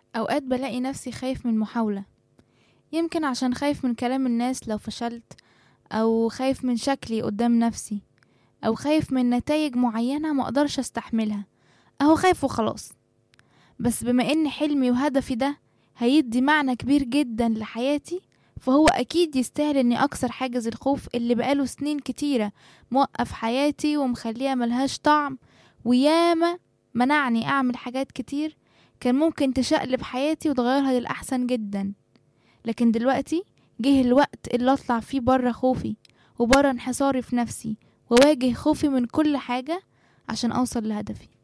أوقات بلاقي نفسي خايف من محاولة يمكن عشان خايف من كلام الناس لو فشلت أو خايف من شكلي قدام نفسي أو خايف من نتائج معينة مقدرش استحملها أهو خايف وخلاص بس بما إن حلمي وهدفي ده هيدي معنى كبير جدا لحياتي فهو أكيد يستاهل إني أكسر حاجز الخوف اللي بقاله سنين كتيرة موقف حياتي ومخليها ملهاش طعم وياما منعني أعمل حاجات كتير كان ممكن تشقلب حياتي وتغيرها للأحسن جدا لكن دلوقتي جه الوقت اللي أطلع فيه برا خوفي وبرا انحصاري في نفسي وواجه خوفي من كل حاجة عشان أوصل لهدفي